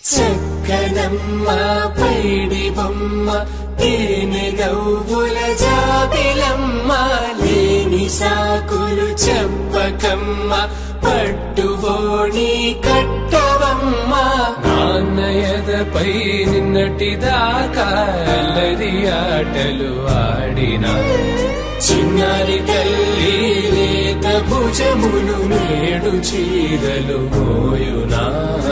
చక్కనమ్మ పైడి బొమ్మ తేనె నవ్వుల జాబిలమ్మ లేని సాకులు చెప్పకమ్మ పట్టువోణి కట్టవమ్మ నాన్నయదపై నిన్నటిదాకా అల్లరి ఆటలు ఆడినా చిన్నారి తల్లి లేత భుజములు నేడు చీరలు మోయునా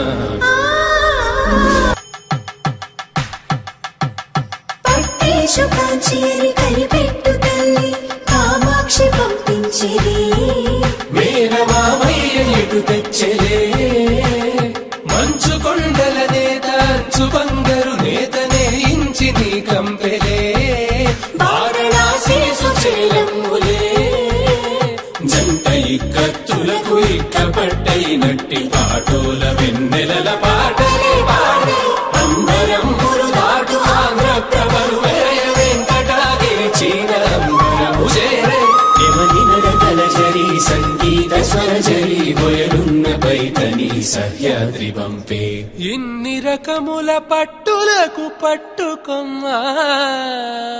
పట్టేశు కాంచేరి కనిపెట్టు తల్లి కామాక్షి పంపించిరి మేనమామయ్య ఎటు తెచ్చలే మంచు కొండల నేత అంచు బంగారు నేత నేయించి నీ కంపెలే వారణాసి సుచేలమ్ములే జంట ఇక్కత్తులకు ఇక్కపట్టైనట్టి పాటోల వెన్నెలల పాటలే పాడే అంబరంబులు దాటు ఆంధ్ర ప్రభలు వేయ వెంకటాగిరి చీన అంబరము చేరే యమని నడకల జరి సంగీత స్వరజరి బొయలున్న పైతని సహ్యాద్రి పంపే ఇన్ని రకముల పట్టులకు పట్టుకొమ్మా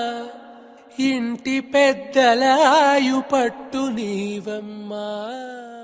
ఇంటి పెద్దలాయు పట్టు నీవమ్మా